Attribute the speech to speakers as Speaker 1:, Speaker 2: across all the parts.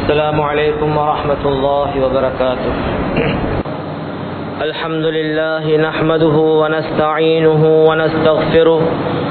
Speaker 1: السلام عليكم ورحمة الله وبركاته الحمد لله نحمده ونستعينه ونستغفره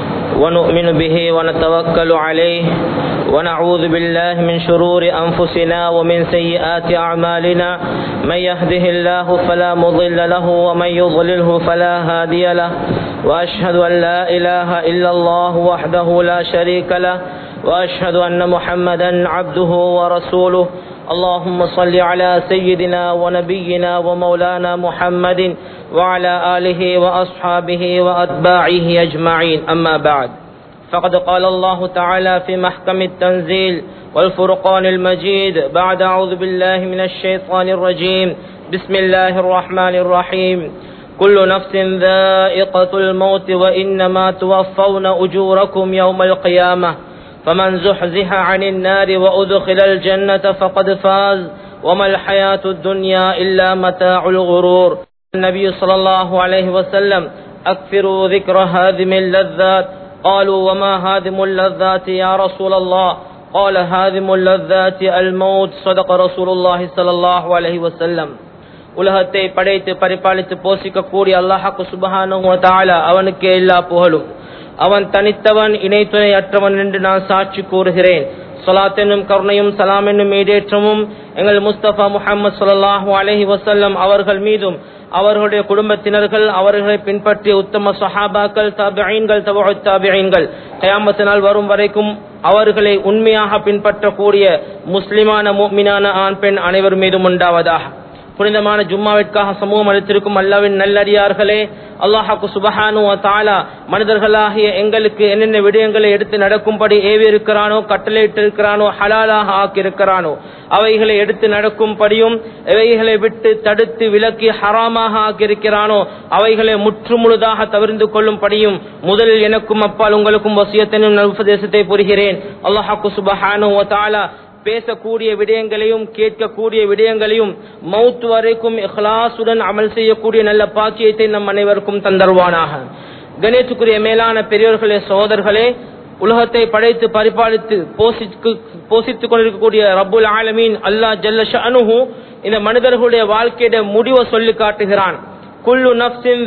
Speaker 1: ونؤمن به ونتوكل عليه ونعوذ بالله من شرور أنفسنا ومن سيئات أعمالنا من يهده الله فلا مضل له ومن يضلله فلا هادي له وأشهد أن لا إله إلا الله وحده لا شريك له وأشهد أن محمدا عبده ورسوله اللهم صل على سيدنا ونبينا ومولانا محمد وعلى آله وأصحابه وأتباعه أجمعين أما بعد فقد قال الله تعالى في محكم التنزيل والفرقان المجيد بعد أعوذ بالله من الشيطان الرجيم بسم الله الرحمن الرحيم كل نفس ذائقة الموت وإنما توفون أجوركم يوم القيامة فمن زحزح عن النار وأدخل الجنة فقد فاز وما الحياة الدنيا إلا متاع الغرور النبي صلى الله عليه وسلم أكثروا ذكر هادم اللذات قالوا وما هادم اللذات يا رسول الله قال هادم اللذات الموت صدق رسول الله صلى الله عليه وسلم உலகத்தை படைத்து பரிபாலித்து போஷிக்கக்கூடிய அல்லாஹாக்கு சுபஹானு தாலா அவனுக்கே எல்லா புகழும் அவன் தனித்தவன் இணை துணை அற்றவன் என்று நான் சாட்சி கூறுகிறேன் சொலாத் என்னும் கருணையும் சலாம் என்னும் ஈடேற்றமும் எங்கள் முஸ்தபா முகமது சொல்லாஹூ அலஹி வசல்லம் அவர்கள் மீதும் அவர்களுடைய குடும்பத்தினர்கள் அவர்களை பின்பற்றிய உத்தம சஹாபாக்கள் தாபியன்கள் தபு தாபியன்கள் கயாமத்தினால் வரும் வரைக்கும் அவர்களை உண்மையாக பின்பற்றக்கூடிய முஸ்லிமான மீனான ஆண் பெண் அனைவர் மீதும் உண்டாவதாக புனிதமான ஜும்மாவிற்காக சமூகம் அளித்திருக்கும் அல்லாவின் நல்லடியார்களே அல்லாஹாக்கு சுபஹானு தாலா மனிதர்களாகிய எங்களுக்கு என்னென்ன விடயங்களை எடுத்து நடக்கும்படி ஏவி இருக்கிறானோ கட்டளையிட்டு இருக்கிறானோ ஹலாலாக ஆக்கி இருக்கிறானோ அவைகளை எடுத்து நடக்கும்படியும் எவைகளை விட்டு தடுத்து விலக்கி ஹராமாக ஆக்கியிருக்கிறானோ அவைகளை முற்றுமுழுதாக தவிர்ந்து கொள்ளும்படியும் முதலில் எனக்கும் அப்பால் உங்களுக்கும் வசியத்தினும் உபதேசத்தை புரிகிறேன் அல்லாஹாக்கு சுபஹானு தாலா பேசக்கூடிய விடயங்களையும் கேட்கக்கூடிய விடயங்களையும் மவுத் வரைக்கும் இஹ்லாசுடன் அமல் செய்யக்கூடிய நல்ல பாக்கியத்தை நம் அனைவருக்கும் தந்தருவானாக கணேசுக்குரிய மேலான பெரியோர்களே சகோதரர்களே உலகத்தை படைத்து பரிபாலித்து போஷித்துக் கொண்டிருக்கக்கூடிய ரபுல் ஆலமீன் அல்லா ஜல்ல அனுஹு இந்த மனிதர்களுடைய வாழ்க்கையுடைய முடிவை சொல்லி காட்டுகிறான் குல்லு நப்சின்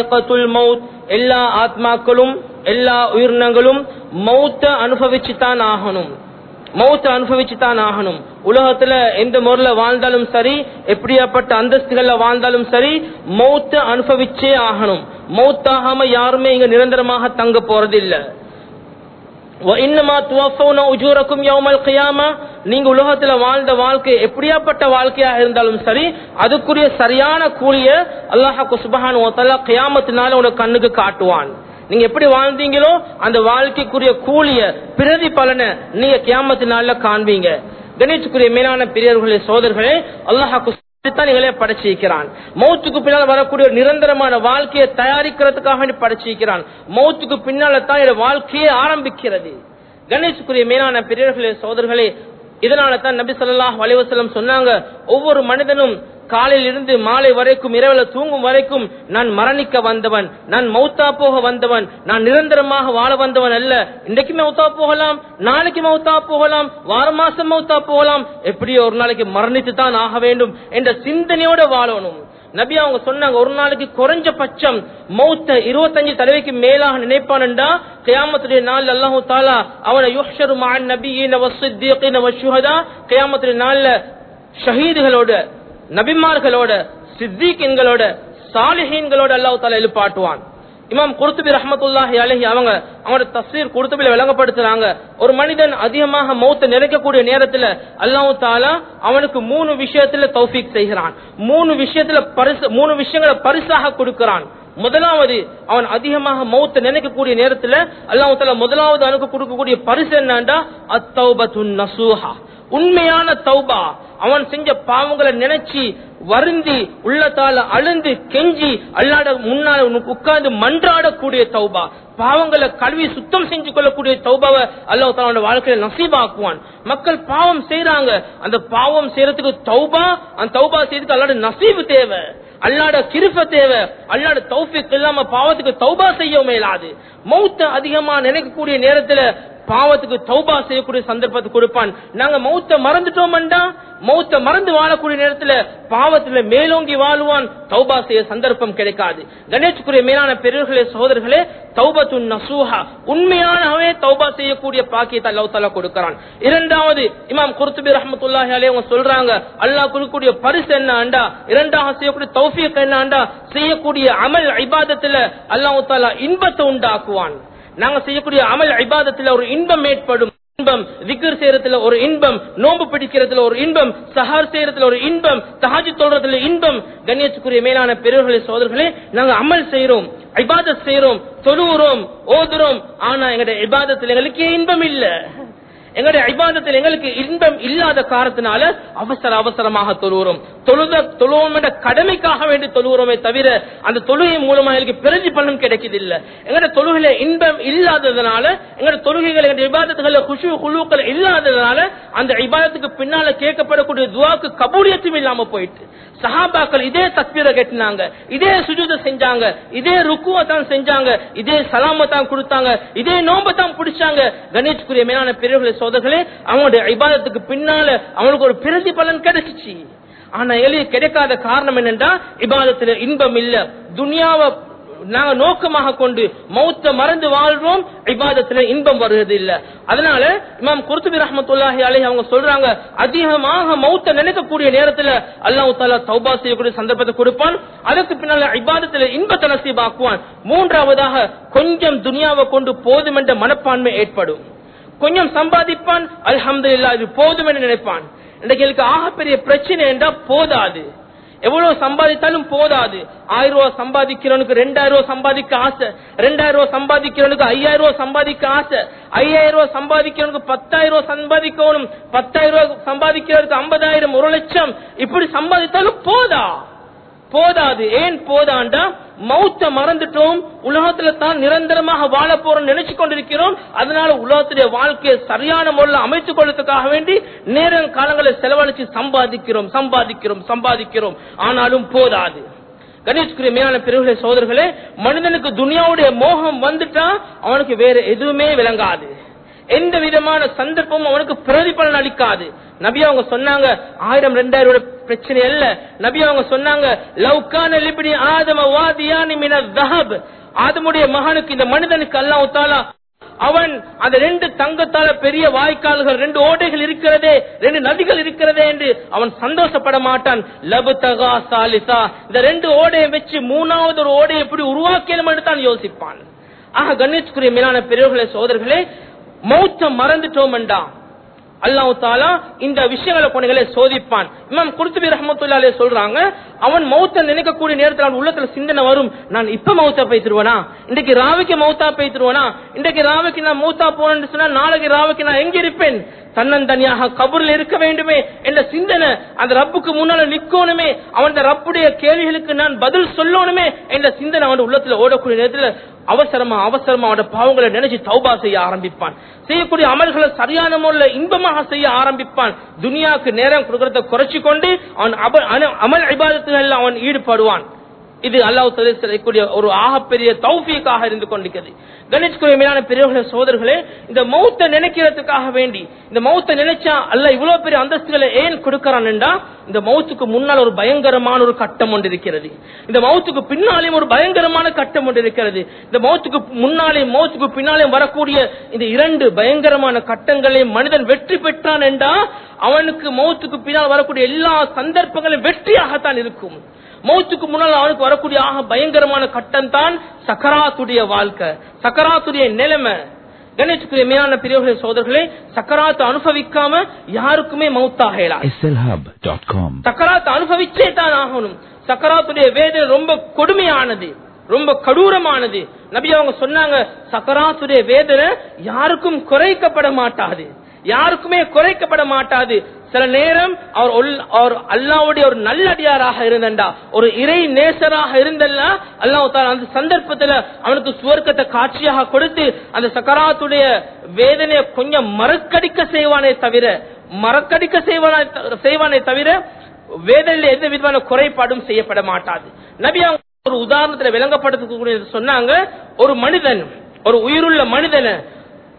Speaker 1: மவுத் எல்லா ஆத்மாக்களும் எல்லா உயிரினங்களும் மௌத்த அனுபவிச்சுத்தான் ஆகணும் மௌத்த அனுபவிச்சு தான் ஆகணும் உலகத்துல எந்த முறையில வாழ்ந்தாலும் சரி எப்படியாப்பட்ட அந்தஸ்துகள்ல வாழ்ந்தாலும் சரி மௌத்த அனுபவிச்சே ஆகணும் மௌத்தாகாம யாருமே இங்க நிரந்தரமாக தங்க போறது இல்ல நீங்க உலகத்துல வாழ்ந்த வாழ்க்கை எப்படியாப்பட்ட வாழ்க்கையா இருந்தாலும் சரி அதுக்குரிய சரியான கூலிய அல்லாஹாக்கு சுபஹான் கியாமத்தினால உனக்கு கண்ணுக்கு காட்டுவான் நீங்க எப்படி வாழ்ந்தீங்களோ அந்த வாழ்க்கைக்குரிய கூலிய பிரதி பலனை நீங்க கியாமத்து நாள்ல காண்பீங்க கணேசுக்குரிய மேலான பெரியவர்களே சோதர்களே அல்லாஹாக்கு நீங்களே படைச்சிருக்கிறான் மௌத்துக்கு பின்னால் வரக்கூடிய நிரந்தரமான வாழ்க்கையை தயாரிக்கிறதுக்காக படைச்சிருக்கிறான் மௌத்துக்கு பின்னால தான் வாழ்க்கையே ஆரம்பிக்கிறது கணேசுக்குரிய மேலான பெரியவர்களே சோதர்களே இதனால தான் நபி சொல்லாஹ் வலைவசலம் சொன்னாங்க ஒவ்வொரு மனிதனும் காலையில் இருந்து மாலை வரைக்கும் இரவுல தூங்கும் வரைக்கும் நான் மரணிக்க வந்தவன் நான் மௌத்தா போக வந்தவன் நான் நிரந்தரமாக வாழ வந்தவன் அல்ல இன்றைக்கு மௌத்தா போகலாம் நாளைக்கு மௌத்தா போகலாம் வார மாசம் மௌத்தா போகலாம் எப்படியோ ஒரு நாளைக்கு மரணித்து தான் ஆக வேண்டும் என்ற சிந்தனையோட வாழணும் நபி அவங்க சொன்னாங்க ஒரு நாளைக்கு குறைஞ்ச பட்சம் மௌத்த இருபத்தஞ்சு தலைவைக்கு மேலாக நினைப்பான்டா கியாமத்துடைய நாள் அல்லாஹு தாலா அவனை யுஹ்ஷரு மான் நபியின் கியாமத்துடைய நாள்ல ஷஹீதுகளோட நபிமார்களோட சித்திகன்களோட சாலிஹீன்களோட அல்லாஹு தாலா எழுப்பாட்டுவான் இமாம் குருத்துபி ரஹமத்துல்லாஹி அலஹி அவங்க அவங்களோட தஸ்வீர் குருத்துபில விளங்கப்படுத்துறாங்க ஒரு மனிதன் அதிகமாக மௌத்த நிறைக்கக்கூடிய நேரத்துல அல்லாஹு தாலா அவனுக்கு மூணு விஷயத்துல தௌஃபீக் செய்கிறான் மூணு விஷயத்துல பரிசு மூணு விஷயங்களை பரிசாக கொடுக்கிறான் முதலாவது அவன் அதிகமாக மௌத்த நினைக்கக்கூடிய நேரத்துல அல்லாஹு தாலா முதலாவது அவனுக்கு கொடுக்கக்கூடிய பரிசு என்னண்டா அத்தௌபத்து நசூஹா உண்மையான தௌபா அவன் செஞ்ச பாவங்களை நினைச்சு வருந்தி உள்ளத்தால அழுந்து கெஞ்சி அல்லாட முன்னால உட்கார்ந்து மன்றாடக்கூடிய தௌபா பாவங்களை கழுவி சுத்தம் செஞ்சு கொள்ளக்கூடிய தௌபாவை அல்லாஹ் தன்னோட வாழ்க்கையில நசீபாக்குவான் மக்கள் பாவம் செய்யறாங்க அந்த பாவம் செய்யறதுக்கு தௌபா அந்த தௌபா செய்யறதுக்கு அல்லாட நசீபு தேவை அல்லாட கிருப தேவை அல்லாட தௌஃபிக் இல்லாம பாவத்துக்கு தௌபா செய்ய மேலாது மௌத்த அதிகமா நினைக்கக்கூடிய நேரத்துல
Speaker 2: பாவத்துக்கு தௌபா செய்யக்கூடிய சந்தர்ப்பத்தை கொடுப்பான் நாங்க மௌத்த மறந்துட்டோம்டா மௌத்த மறந்து வாழக்கூடிய நேரத்துல பாவத்துல மேலோங்கி வாழுவான் தௌபா செய்ய சந்தர்ப்பம் கிடைக்காது கணேஷ்குரிய மேலான பெரியர்களே சகோதரர்களே தௌபத்து நசூஹா உண்மையானவே தௌபா செய்யக்கூடிய பாக்கியத்தை அல்லாஹ் தாலா கொடுக்கிறான் இரண்டாவது இமாம் குர்துபி ரஹமத்துல்லாஹி அலைஹி அவங்க சொல்றாங்க அல்லாஹ் கொடுக்கக்கூடிய பரிசு என்ன ஆண்டா இரண்டாக செய்யக்கூடிய தௌஃபீக் என்ன ஆண்டா செய்யக்கூடிய அமல் இபாதத்துல அல்லாஹ் தாலா இன்பத்தை உண்டாக்குவான் நாங்க செய்யக்கூடிய அமல் இபாதத்துல ஒரு இன்பம் ஏற்படும் இன்பம் விக்கர் செய்யறதுல ஒரு இன்பம் நோன்பு பிடிக்கிறதுல ஒரு இன்பம் சஹார் செய்யறதுல ஒரு இன்பம் தஹாஜி தொழுறதுல இன்பம் கண்ணியத்துக்குரிய மேலான பெரியவர்களே சோதர்களே நாங்க அமல் செய்யறோம் இபாதத் செய்யறோம் தொழுகிறோம் ஓதுறோம் ஆனா எங்களுடைய இபாதத்துல எங்களுக்கு இன்பம் இல்ல எங்களுடைய ஐபாதத்தில் எங்களுக்கு இன்பம் இல்லாத காரணத்தினால அவசர அவசரமாக தொழுகிறோம் தொழுத தொழுவோம் என்ற கடமைக்காக வேண்டி தொழுகிறோமே தவிர அந்த தொழுகை மூலமா எங்களுக்கு பிரதி பலனும் கிடைக்குது இல்ல எங்களுடைய தொழுகையில இன்பம் இல்லாததுனால எங்களுடைய தொழுகைகள் எங்களுடைய இபாதத்துகள குஷு குழுக்கள் இல்லாததுனால அந்த இபாதத்துக்கு பின்னால கேட்கப்படக்கூடிய துவாக்கு கபூலியத்தும் இல்லாம போயிட்டு சஹாபாக்கள் இதே தக்பீரை கட்டினாங்க இதே சுஜூத செஞ்சாங்க இதே ருக்குவ தான் செஞ்சாங்க இதே சலாம தான் கொடுத்தாங்க இதே நோம்ப தான் பிடிச்சாங்க கணேஷ்குரிய மேலான பெரியவர்களை சோதர்களே அவங்களுடைய இபாதத்துக்கு பின்னால அவங்களுக்கு ஒரு பிரதி பலன் கிடைச்சிச்சு ஆனா எளிய கிடைக்காத காரணம் என்னன்னா இபாதத்துல இன்பம் இல்ல துனியாவை நாங்க நோக்கமாக கொண்டு மௌத்த மறந்து வாழ்றோம் இபாதத்துல இன்பம் வருகிறது இல்ல அதனால இமாம் குர்துபி ரஹமத்துல்லாஹி அலைஹி அவங்க சொல்றாங்க அதிகமாக மௌத்த நினைக்கக்கூடிய நேரத்துல அல்லாஹ் தாலா தௌபா செய்யக்கூடிய சந்தர்ப்பத்தை கொடுப்பான் அதுக்கு பின்னால இபாதத்துல இன்பத்தை நசீபாக்குவான் மூன்றாவதாக கொஞ்சம் துனியாவை கொண்டு போதும் என்ற மனப்பான்மை ஏற்படும் கொஞ்சம் சம்பாதிப்பான் அல்ஹம்துலில்லாஹ் இது போதும் என்று நினைப்பான் இன்னைக்கு எனக்கு ஆகப்பெரிய பிரச்சனை என்றா போதாது எவ்வளவு சம்பாதித்தாலும் போதாது ஆயிரம் ரூபாய் சம்பாதிக்கிறவனுக்கு ரெண்டாயிரம் ரூபாய் சம்பாதிக்க ஆசை ரெண்டாயிரம் ரூபாய் சம்பாதிக்கிறவனுக்கு ஐயாயிரம் ரூபாய் சம்பாதிக்க ஆசை ஐயாயிரம் ரூபாய் சம்பாதிக்கிறவனுக்கு பத்தாயிரம் ரூபாய் சம்பாதிக்கணும் பத்தாயிரம் ரூபாய் சம்பாதிக்கிறதுக்கு ஐம்பதாயிரம் ஒரு லட்சம் இப்படி சம்பாதித்தாலும் போதா போதாது ஏன் போதாண்டா மௌத்த மறந்துட்டோம் உலகத்துல தான் நிரந்தரமாக வாழ போறோம் நினைச்சு கொண்டிருக்கிறோம் அதனால உலகத்துடைய வாழ்க்கையை சரியான முறையில் அமைத்துக் கொள்றதுக்காக வேண்டி நேரம் காலங்களை செலவழிச்சு சம்பாதிக்கிறோம் சம்பாதிக்கிறோம் சம்பாதிக்கிறோம் ஆனாலும் போதாது கணேஷ்குரிய மேலான பிரிவுகளை சோதர்களே மனிதனுக்கு துனியாவுடைய மோகம் வந்துட்டா அவனுக்கு வேற எதுவுமே விளங்காது எந்த விதமான சந்தர்ப்பமும் அவனுக்கு பிரதிபலன் அளிக்காது நபி அவங்க சொன்னாங்க ஆயிரம் ரெண்டாயிரம் பிரச்சனை அல்ல நபி அவங்க சொன்னாங்க லவ்கான லிபினி ஆதம வாதியானி மின தஹப் ஆதமுடைய மகனுக்கு இந்த மனிதனுக்கு அல்லாஹ் தாலா அவன் அந்த ரெண்டு தங்கத்தால பெரிய வாய்க்கால்கள் ரெண்டு ஓடைகள் இருக்கிறதே ரெண்டு நதிகள் இருக்கிறதே என்று அவன் சந்தோஷப்பட மாட்டான் லபு தகா சாலிசா இந்த ரெண்டு ஓடையை வச்சு மூணாவது ஒரு ஓடையை எப்படி உருவாக்கணும் என்று தான் யோசிப்பான் ஆக கணேஷ்குரிய மேலான பெரியவர்களே சோதர்களே மௌத்த மறந்துட்டோம்டா அல்லாஹு தாலா இந்த விஷயங்களை கொண்டுகளை சோதிப்பான் இமாம் குருத்துபி ரஹமத்துல்லாலே சொல்றாங்க அவன் மௌத்த நினைக்கக்கூடிய நேரத்தில் அவன் உள்ளத்துல சிந்தனை வரும் நான் இப்ப மௌத்தா போய்த்துருவனா இன்றைக்கு ராவிக்கு மௌத்தா போய்த்துருவனா இன்றைக்கு ராவிக்கு நான் மௌத்தா போனேன்னு சொன்னா நாளைக்கு ராவிக்கு நான் எங்க இருப்பேன் தன்னந்தனியாக கபூர்ல இருக்க வேண்டுமே என்ற சிந்தனை அந்த ரப்புக்கு முன்னால நிக்கணுமே அவன் ரப்புடைய கேள்விகளுக்கு நான் பதில் சொல்லணுமே என்ற சிந்தனை அவன் உள்ளத்துல ஓடக்கூடிய நேரத்துல அவசரமா அவசரமா அவனோட பாவங்களை நினைச்சு தௌபா செய்ய ஆரம்பிப்பான் செய்யக்கூடிய அமல்களை சரியான முறையில் இன்பமாக செய்ய ஆரம்பிப்பான் துனியாவுக்கு நேரம் கொடுக்கறத குறைச்சு கொண்டு அவன் அப- அன- அமல் இபாதத்தில் அவன் ஈடுபடுவான் இது அல்லாஹ் செய்யக்கூடிய ஒரு ஆகப்பெரிய தௌஃபீக்காக இருந்து கொண்டிருக்கிறது கணேஷ்குரிய மேலான பெரியவர்களே சோதர்களே இந்த மௌத்த நினைக்கிறதுக்காக வேண்டி இந்த மௌத்த நினைச்சா அல்ல இவ்வளவு பெரிய அந்தஸ்துகளை ஏன் கொடுக்கறான் என்றா இந்த மௌத்துக்கு முன்னால் ஒரு பயங்கரமான ஒரு கட்டம் ஒன்று இருக்கிறது இந்த மௌத்துக்கு பின்னாலேயும் ஒரு பயங்கரமான கட்டம் ஒன்று இருக்கிறது இந்த மௌத்துக்கு முன்னாலேயும் மௌத்துக்கு பின்னாலேயும் வரக்கூடிய இந்த இரண்டு பயங்கரமான கட்டங்களையும் மனிதன் வெற்றி பெற்றான் என்றா அவனுக்கு மௌத்துக்கு பின்னால் வரக்கூடிய எல்லா சந்தர்ப்பங்களும் வெற்றியாகத்தான் இருக்கும் மௌத்துக்கு முன்னால் அவனுக்கு வரக்கூடிய ஆக பயங்கரமான கட்டம் தான் சக்கராத்துடைய வாழ்க்கை சக்கராத்துடைய நிலைமை கணேசுக்குரிய மேலான பிரிவுகளை சோதர்களே சக்கராத்தை அனுபவிக்காம யாருக்குமே மௌத்தாக இயலாது
Speaker 3: slhub.com.
Speaker 2: சக்கராத்தை அனுபவிச்சே தான் ஆகணும் சக்கராத்துடைய வேதனை ரொம்ப கொடுமையானது ரொம்ப கொடூரமானது நபி அவங்க சொன்னாங்க சக்கராத்துடைய வேதனை யாருக்கும் குறைக்கப்பட மாட்டாது யாருக்குமே குறைக்கப்பட மாட்டாது சில நேரம் அவர் ஒல்- அவர் அல்லாவுடைய ஒரு நல்லடியாராக இருந்தண்டா ஒரு இறை நேசராக இருந்தல்ல அல்லாஹ் தாலா அந்த சந்தர்ப்பத்துல அவனுக்கு சுவர்க்கத்தை காட்சியாக கொடுத்து அந்த சக்கராத்துடைய வேதனையை கொஞ்சம் மறக்கடிக்க செய்வானே தவிர மறக்கடிக்க செய்வானே த- செய்வானே தவிர வேதனையில் எந்த விதமான குறைபாடும் செய்யப்பட மாட்டாது நபி அவங்க ஒரு உதாரணத்துல விளங்கப்படுத்தக்கூடிய சொன்னாங்க ஒரு மனிதன் ஒரு உயிருள்ள மனிதனை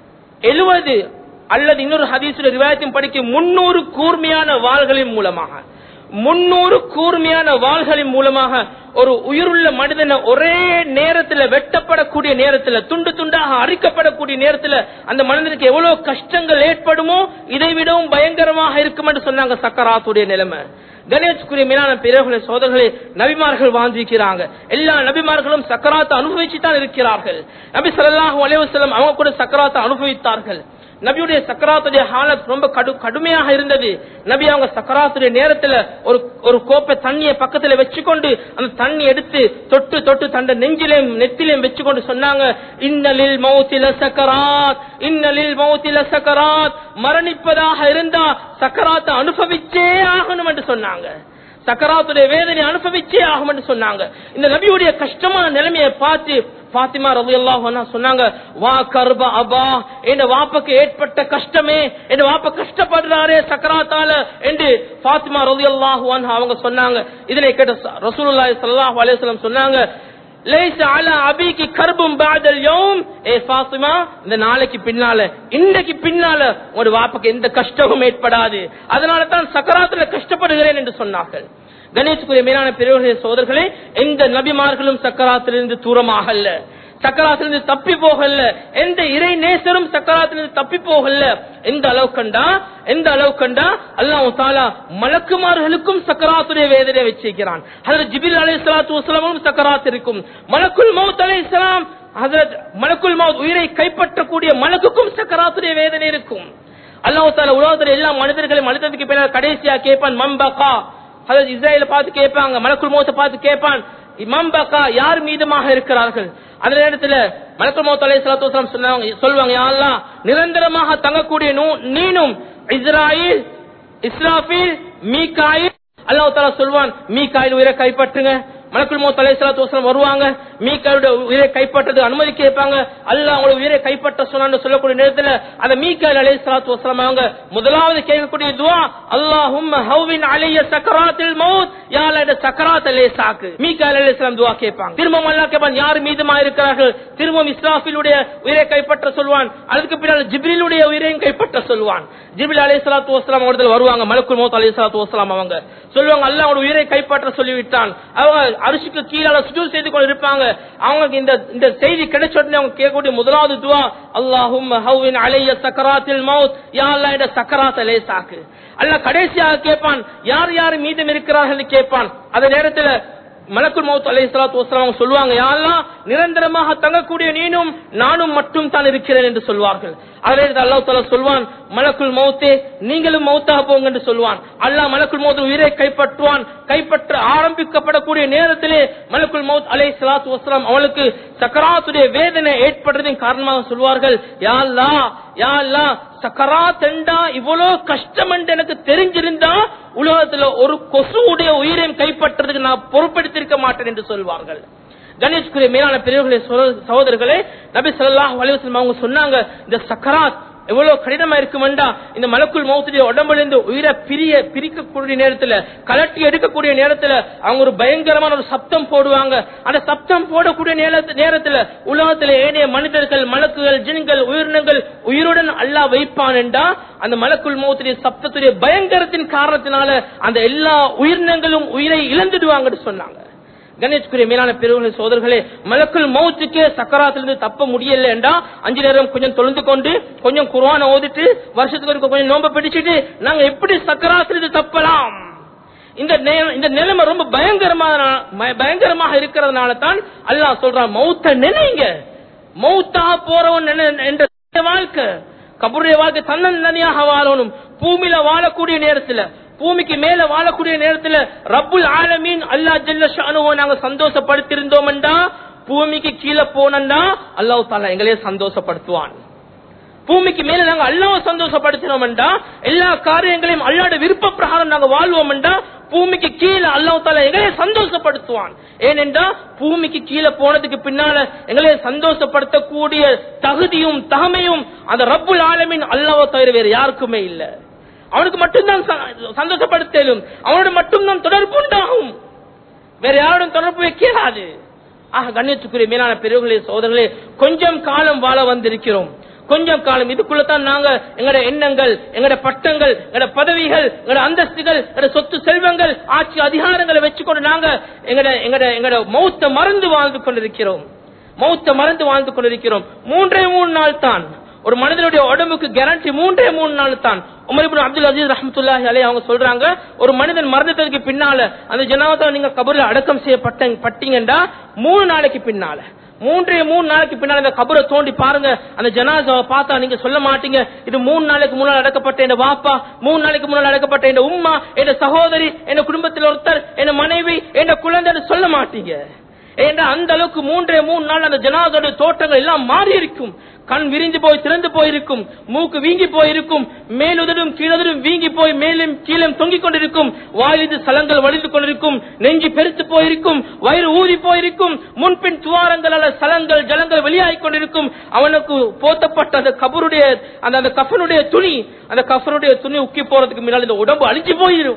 Speaker 2: எழுவது அல்லது இன்னொரு ஹதீசுடைய ரிவாயத்தையும் படிக்க முன்னூறு கூர்மையான வாள்களின் மூலமாக முன்னூறு கூர்மையான வாள்களின் மூலமாக ஒரு உயிருள்ள மனிதனை ஒரே நேரத்தில் வெட்டப்படக்கூடிய நேரத்தில் துண்டு துண்டாக அரிக்கப்படக்கூடிய நேரத்தில் அந்த மனிதனுக்கு எவ்வளவு கஷ்டங்கள் ஏற்படுமோ இதை விடவும் பயங்கரமாக இருக்கும் என்று சொன்னாங்க சக்கராத்துடைய நிலைமை கணேஷ்குரிய மீனான பிறகுகளை சோதர்களே நபிமார்கள் வாழ்ந்திருக்கிறாங்க எல்லா நபிமார்களும் சக்கராத்தை அனுபவிச்சு தான் இருக்கிறார்கள் நபி ஸல்லல்லாஹு அலைஹி வஸல்லம் அவங்க கூட சக்கராத்தை அனுபவித்தார்கள் நபியுடைய சக்கராத்துடைய ஹாலத் ரொம்ப கடு கடுமையாக இருந்தது நபி அவங்க சக்கராத்துடைய நேரத்துல ஒரு ஒரு கோப்பை தண்ணியை பக்கத்துல வச்சுக்கொண்டு அந்த தண்ணி எடுத்து தொட்டு தொட்டு தண்ட நெஞ்சிலையும் நெத்திலையும் வச்சுக்கொண்டு சொன்னாங்க இன்னலில் மௌத்தில சக்கராத் இன்னலில் மௌத்தில சக்கராத் மரணிப்பதாக இருந்தா சக்கராத்தை அனுபவிச்சே ஆகணும் என்று சொன்னாங்க சக்கராத்துடைய வேதனை அனுபவிச்சே ஆகும் என்று சொன்னாங்க இந்த நபியுடைய கஷ்டமான நிலைமையை பார்த்து பாத்திமா ரவி அல்லாஹ் சொன்னாங்க வா கர்ப அபா என் வாப்பக்கு ஏற்பட்ட கஷ்டமே என் வாப்ப கஷ்டப்படுறாரே சக்கராத்தால என்று பாத்திமா ரவி அல்லாஹு அவங்க சொன்னாங்க இதனை கேட்ட ரசூலுல்லாஹி ஸல்லல்லாஹு அலைஹி வஸல்லம் சொன்னாங்க லைஸ அலா அபிக்கு கர்பும் பாதல் யௌம் ஏ ஃபாத்திமா இந்த நாளைக்கு பின்னால இன்றைக்கு பின்னால ஒரு வாப்புக்கு எந்த கஷ்டமும் ஏற்படாது அதனால தான் சக்கராத்துல கஷ்டப்படுகிறேன் என்று சொன்னார்கள் கணேசுக்குரிய மேலான பெரியவர்களே சோதர்களே எந்த நபிமார்களும் சக்கராத்திலிருந்து தூரமாகல்ல சக்கராத்திலிருந்து தப்பி போகல எந்த இறை நேசரும் சக்கராத்திலிருந்து தப்பி போகல எந்த அளவு கண்டா எந்த அளவு கண்டா அல்லாஹ் தாலா மலக்குமார்களுக்கும் சக்கராத்துடைய வேதனை வச்சிருக்கிறான் அதுல ஜிபில் அலை சலாத்து வசலமும் சக்கராத் இருக்கும் மலக்குல் மௌத் அலை இஸ்லாம் ஹசரத் மலக்குல் மௌத் உயிரை கைப்பற்றக்கூடிய மலக்குக்கும் சக்கராத்துடைய வேதனை இருக்கும் அல்லாஹ் தாலா உலகத்துல எல்லா மனிதர்களையும் அழுத்தத்துக்கு பின்னால் கடைசியா கேட்பான் மம்பகா அதாவது இஸ்ரேல பார்த்து கேட்பாங்க மலக்குள் மௌத்தை பார்த்து கேட்பான் மம்பகா யார் மீதமாக இருக்கிறார்கள் அந்த நேரத்துல மலக்குள் மௌத் அலை சலாத்து சொன்னாங்க சொல்லுவாங்க யாரெல்லாம் நிரந்தரமாக தங்கக்கூடிய நூ- நீனும் இஸ்ராயில் இஸ்ராஃபில் மீகாயில் அல்லாஹ் தாலா சொல்வான் மீகாயில் உயிரை கைப்பற்றுங்க மலக்குள் மௌத் அலை சலாத்து வசலம் வருவாங்க மீக்காயோட உயிரை கைப்பற்றது அனுமதி கேட்பாங்க அல்லாஹ் அவங்களோட உயிரை கைப்பற்ற சொன்னான்னு சொல்லக்கூடிய நேரத்துல அந்த மீக்காயில் அலை சலாத்து வசலம் அவங்க முதலாவது கேட்கக்கூடிய துவா அல்லாஹும் ஹவ்வின் அலைய சக்கராத்தில் மௌத் யால இந்த சக்கராத் அலே சாக்கு மீக்காயில் அலை சலாம் துவா கேட்பாங்க திரும்பவும் அல்லாஹ் கேட்பான் யார் மீதமா இருக்கிறார்கள் திரும்பவும் இஸ்ராஃபிலுடைய உயிரை கைப்பற்ற சொல்வான் அதுக்கு பின்னால் ஜிப்ரிலுடைய உயிரையும் கைப்பற்ற சொல்வான் ஜிபில் அலை சலாத்து வசலாம் அவர்கள் வருவாங்க மலக்குள் மௌத் அலை சலாத்து வசலாம் அவங்க சொல்லுவாங்க அல்லாஹ் அவனோட உயிரை கைப்பற்ற சொல்லிவிட்டான் அவங்க அரிசிக்கு கீழே சுஜூ செய்து கொண்டு இருப்பாங்க அவங்களுக்கு இந்த இந்த செய்தி கிடைச்ச உடனே அவங்க கேட்கக்கூடிய முதலாவது துவா அல்லாஹும் ஹவ்வின் அலைய சக்கராத்தில் மௌத் யா அல்லாஹ் இந்த சக்கராத் லேசாக்கு அல்லாஹ் கடைசியாக கேட்பான் யார் யார் மீதம் இருக்கிறார்கள் கேட்பான் அந்த நேரத்துல மலக்குள் மௌத் அலை சலாத்து வசலாம் சொல்லுவாங்க யாரெல்லாம் நிரந்தரமாக தங்கக்கூடிய நீனும் நானும் மட்டும் தான் இருக்கிறேன் என்று சொல்வார்கள் அதே அல்லாஹ் தாலா சொல்வான் மலக்குள் மௌத்தே நீங்களும் மௌத்தாக போங்க என்று சொல்வான் அல்லாஹ் மலக்குள் மௌத் உயிரை கைப்பற்றுவான் கைப்பற்ற ஆரம்பிக்கப்படக்கூடிய நேரத்திலே மலக்குள் மௌத் அலை சலாத்து வசலாம் அவளுக்கு சக்கராத்துடைய வேதனை ஏற்படுறதின் காரணமாக சொல்வார்கள் யா அல்லாஹ் யா அல்லாஹ் சக்கராத் என்றா இவ்வளவு கஷ்டம் என்று எனக்கு தெரிஞ்சிருந்தா உலகத்துல ஒரு கொசுவுடைய உயிரையும் கைப்பற்றதுக்கு நான் பொறுப்பெடுத்திருக்க மாட்டேன் என்று சொல்வார்கள் கணேஷ்குரிய மேலான பெரியவர்களே சகோ- சகோதரர்களே நபி ஸல்லல்லாஹு அலைஹி வஸல்லம் அவங்க சொன்னாங்க இந்த சக்கராத் எவ்வளவு கடினமா இருக்குமெண்டா இந்த மலக்குள் மௌத்துடைய உடம்பிலிருந்து உயிரை பிரிய பிரிக்கக்கூடிய நேரத்துல கலட்டி எடுக்கக்கூடிய நேரத்துல அவங்க ஒரு பயங்கரமான ஒரு சப்தம் போடுவாங்க அந்த சப்தம் போடக்கூடிய நேரத்து- நேரத்துல உலகத்துல ஏனைய மனிதர்கள் மலக்குகள் ஜின்கள் உயிரினங்கள் உயிருடன் அல்லாஹ் வைப்பான் என்றா அந்த மலக்குள் மௌத்துடைய சப்தத்துடைய பயங்கரத்தின் காரணத்தினால அந்த எல்லா உயிரினங்களும் உயிரை இழந்துடுவாங்கன்னு சொன்னாங்க கணேஷ்குரிய மேலான பெருவுகளை சோதர்களே மலக்குள் மௌத்துக்கே சக்கராத்திலிருந்து தப்ப முடியல என்றா அஞ்சு நேரம் கொஞ்சம் தொழுந்து கொண்டு கொஞ்சம் குர்ஆனை ஓதிட்டு வருஷத்துக்கு ஒருக்க கொஞ்சம் நோம்ப பிடிச்சிட்டு நாங்க எப்படி சக்கராத்திலிருந்து தப்பலாம் இந்த நே- இந்த நிலைமை ரொம்ப பயங்கரமான ம- பயங்கரமாக இருக்கிறதுனால தான் அல்லாஹ் சொல்றான் மௌத்த நினைங்க மௌத்தா போறவன் நினை- என்ற வாழ்க்கை கபருடைய வாழ்க்கை தன்னந்தனியாக வாழணும் பூமியில வாழக்கூடிய நேரத்துல பூமிக்கு மேல வாழக்கூடிய நேரத்துல ரப்புல் ஆலமீன் அல்லாஹ் ஜல்ல ஷானுவ நாங்க சந்தோஷப்படுத்திருந்தோம்டா பூமிக்கு கீழே போனோம்னா அல்லாஹ் தாலா எங்களையே சந்தோஷப்படுத்துவான் பூமிக்கு மேல நாங்க அல்லாஹ் சந்தோஷப்படுத்தினோம்டா எல்லா காரியங்களையும் அல்லாட விருப்ப பிரகாரம் நாங்க வாழ்வோம்டா பூமிக்கு கீழே அல்லாஹ் தாலா எங்களையே சந்தோஷப்படுத்துவான் ஏனென்றா பூமிக்கு கீழே போனதுக்கு பின்னால எங்களை சந்தோஷப்படுத்தக்கூடிய தகுதியும் தகமையும் அந்த ரப்புல் ஆலமின் அல்லாஹ் தவிர வேற யாருக்குமே இல்ல அவனுக்கு மட்டும்தான் ச- சந்தோஷப்படுத்தலும் அவனோட மட்டும்தான் தொடர்பு உண்டாகும் வேற யாரோடும் தொடர்பு வைக்காது ஆக கண்ணியத்துக்குரிய மேலான பெரியவர்களே சோதர்களே கொஞ்சம் காலம் வாழ வந்திருக்கிறோம் கொஞ்சம் காலம் இதுக்குள்ளதான் நாங்க எங்கட எண்ணங்கள் எங்கட பட்டங்கள் எங்கட பதவிகள் எங்கட அந்தஸ்துகள் எங்கட சொத்து செல்வங்கள் ஆட்சி அதிகாரங்களை வச்சுக்கொண்டு நாங்க எங்கட எங்கட எங்கட மௌத்த மறந்து வாழ்ந்து கொண்டிருக்கிறோம் மௌத்த மறந்து வாழ்ந்து கொண்டிருக்கிறோம் மூன்றே மூணு நாள் தான் ஒரு மனிதனுடைய உடம்புக்கு கேரண்டி மூன்றே மூணு நாள் தான் உமர் இப்னு அப்துல் அஜீஸ் ரஹமத்துல்லாஹி அலைஹி அவங்க சொல்றாங்க ஒரு மனிதன் மரணத்திற்கு பின்னால அந்த ஜனாதா நீங்க கபர்ல அடக்கம் செய்யப்பட்ட பட்டீங்கடா மூணு நாளைக்கு பின்னால மூன்றே மூணு நாளைக்கு பின்னால அந்த கபரை தோண்டி பாருங்க அந்த ஜனாசாவை பார்த்தா நீங்க சொல்ல மாட்டீங்க இது மூணு நாளைக்கு முன்னால் அடக்கப்பட்ட என் வாப்பா மூணு நாளைக்கு முன்னால் அடக்கப்பட்ட என் உம்மா என் சகோதரி என் குடும்பத்தில் ஒருத்தர் என் மனைவி என் குழந்தை சொல்ல மாட்டீங்க ஏன்னா அந்த அளவுக்கு மூன்றே மூணு நாள் அந்த ஜனாதோட தோட்டங்கள் எல்லாம் மாறி இருக்கும் கண் விரிஞ்சு போய் திறந்து போயிருக்கும் மூக்கு வீங்கி போயிருக்கும் மேலுதடும் கீழுதடும் வீங்கி போய் மேலும் கீழே தொங்கிக் கொண்டிருக்கும் வாயிலிருந்து சலங்கள் வலிந்து கொண்டிருக்கும் நெஞ்சு பெருத்து போயிருக்கும் வயிறு ஊதி போயிருக்கும் முன்பின் துவாரங்களால சலங்கள் ஜலங்கள் வெளியாகிக் கொண்டிருக்கும் அவனுக்கு போத்தப்பட்ட அந்த கபருடைய அந்த அந்த கஃபனுடைய துணி அந்த கஃபனுடைய துணி உக்கி போறதுக்கு முன்னால் இந்த உடம்பு அழிஞ்சு போயிடும்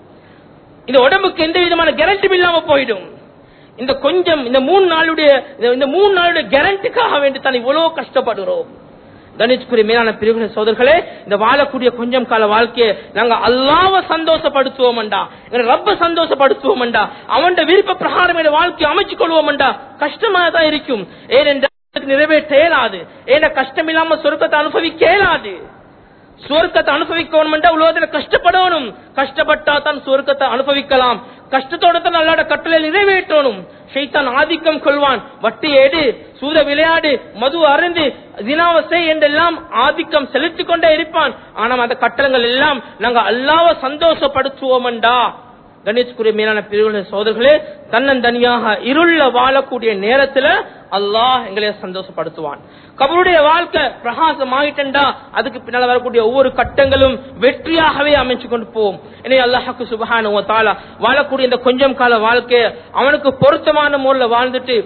Speaker 2: இந்த உடம்புக்கு எந்த விதமான கேரண்டியும் இல்லாம போயிடும் இந்த கொஞ்சம் இந்த மூணு நாளுடைய இந்த- இந்த மூணு நாளுடைய கேரண்டிக்காக வேண்டி தான் இவ்வளவு கஷ்டப்படுகிறோம் கணிச்சுக்குரிய மேலான பிரிவுகளை சோதர்களே இந்த வாழக்கூடிய கொஞ்சம் கால வாழ்க்கையை நாங்க அல்லாவ சந்தோஷப்படுத்துவோம்டா எங்க ரப்ப சந்தோஷப்படுத்துவோம்டா அவன் விருப்ப பிரகாரம் எங்க வாழ்க்கையை அமைச்சு கொள்வோம்டா கஷ்டமா தான் இருக்கும் ஏனென்றால் நிறைவேற்ற இயலாது ஏன்னா கஷ்டம் இல்லாம சொர்க்கத்தை அனுபவிக்க இயலாது சுவர்க்கத்தை அனுபவிக்கணும் உலகத்துல கஷ்டப்படணும் கஷ்டப்பட்டா தான் சுவர்க்கத்தை அனுபவிக்கலாம் கஷ்டத்தோட தான் அல்லாட கட்டளை நிறைவேற்றணும் ஷைத்தான் ஆதிக்கம் கொள்வான் வட்டி எடு சூத விளையாடு மது அருந்து தினாவசை என்றெல்லாம் ஆதிக்கம் செலுத்திக் கொண்டே இருப்பான் ஆனா அந்த கட்டளங்கள் எல்லாம் நாங்க அல்லாவ சந்தோஷப்படுத்துவோம்டா கணேஷ்குரிய மேலான பிரிவுகளை சோதர்களே தன்னந்தனியாக இருள வாழக்கூடிய நேரத்துல அல்லாஹ் எங்களை சந்தோஷப்படுத்துவான் கபருடைய வாழ்க்கை பிரகாசம் ஆயிட்டா அதுக்கு பின்னால வரக்கூடிய ஒவ்வொரு கட்டங்களும் வெற்றியாகவே அமைச்சு கொண்டு போவோம் எனவே அல்லாஹுக்கு சுபஹான தாலா வாழக்கூடிய இந்த கொஞ்சம் கால வாழ்க்கைய அவனுக்கு பொருத்தமான முறையில் வாழ்ந்துட்டு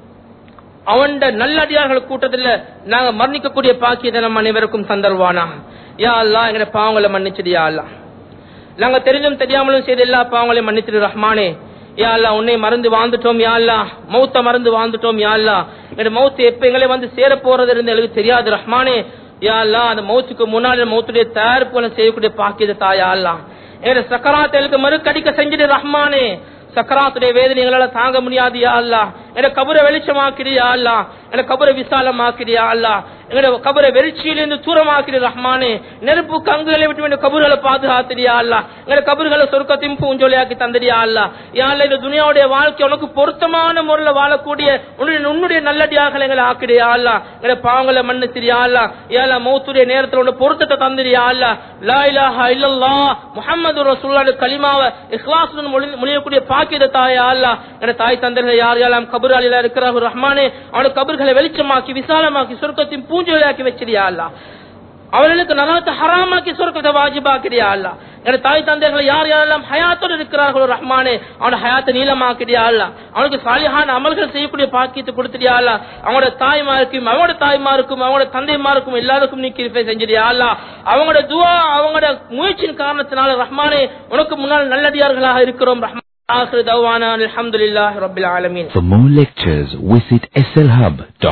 Speaker 2: அவன் நல்லடியார்கள் கூட்டத்துல நாங்க மரணிக்கக்கூடிய பாக்கியத்தை நம்ம அனைவருக்கும் தந்தருவானா யா அல்லா எங்க பாவங்களை மன்னிச்சிடியா அல்லா நாங்க தெரிஞ்சும் தெரியாமலும் செய்த எல்லா பாவங்களையும் மன்னித்திரு ரஹ்மானே யா அல்லா உன்னை மறந்து வாழ்ந்துட்டோம் யா அல்லா மௌத்த மறந்து வாழ்ந்துட்டோம் யா அல்லா எங்க மௌத்து எப்ப எங்களை வந்து சேர போறது இருந்து எனக்கு தெரியாது ரஹ்மானே யா அல்லா அந்த மௌத்துக்கு முன்னாடி மௌத்துடைய தயாரிப்புகளை செய்யக்கூடிய பாக்கியத்தை தாயா அல்லா எங்க சக்கராத்தலுக்கு மறுக்கடிக்க செஞ்சுட்டு ரஹ்மானே சக்கராத்துடைய வேதனை எங்களால தாங்க முடியாது யா அல்லா எங்க கபரை வெளிச்சமாக்கிறியா அல்லா எங்க கபரை விசாலமாக்கிறியா அல்லா எங்க கபரை வெளிச்சியிலிருந்து தூரமாக்கிற ரஹ்மானே நெருப்பு கங்குகளை விட்டு எங்க கபர்களை பாதுகாத்திரியா அல்லா எங்க கபர்களை சொர்க்கத்தையும் பூஞ்சொலியாக்கி தந்திரியா அல்லா யா அல்லா இந்த துனியாவுடைய வாழ்க்கை உனக்கு பொருத்தமான முறையில் வாழக்கூடிய உன்னுடைய உன்னுடைய நல்லடியாக எங்களை ஆக்கிறியா அல்லா எங்க பாவங்களை மன்னித்திரியா அல்லா யா அல்லா மௌத்துடைய நேரத்தில் உன்னை பொருத்தத்தை தந்திரியா அல்லா லா இலாஹா இல்லல்லா முஹம்மது ரசூலுல்லாஹி கலிமாவை இஹ்லாசுடன் மொழி- மொழியக்கூடிய பாக்கியத தாயா அல்லா என தாய் தந்தர்கள் யார் யாரெல்லாம் கபராளில இருக்கிறார்கள் ரஹ்மானே அவனுக்கு கபர்களை வெளிச்சமாக்கி விசாலமாக்கி சொர்க்கத்தின் பூஞ்சொலியாக்கி வச்சிரியா அல்லா அவர்களுக்கு நலாத்த ஹராமாக்கி சொர்க்கத்தை வாஜிபாக்கிறியா அல்லா என தாய் தந்தைகள் யார் யாரெல்லாம் ஹயாத்தோடு இருக்கிறார்களோ ரஹ்மானே அவன ஹயாத்தை நீளமாக்கிறியா அல்லா அவனுக்கு சாலிஹான அமல்கள் செய்யக்கூடிய பாக்கியத்தை கொடுத்துறியா அல்லா அவனோட தாய்மாருக்கும் அவனோட தாய்மாருக்கும் அவனோட தந்தைமாருக்கும் எல்லாருக்கும் நீ கிருப்பை செஞ்சிரியா அல்லா அவங்களோட துவா அவங்களோட முயற்சியின் காரணத்தினால ரஹ்மானே உனக்கு முன்னால் நல்லடியார்களாக இருக்கிறோம் Rahman آخر دعوانا الحمد لله رب العالمين
Speaker 3: For more lectures, visit slhub.com.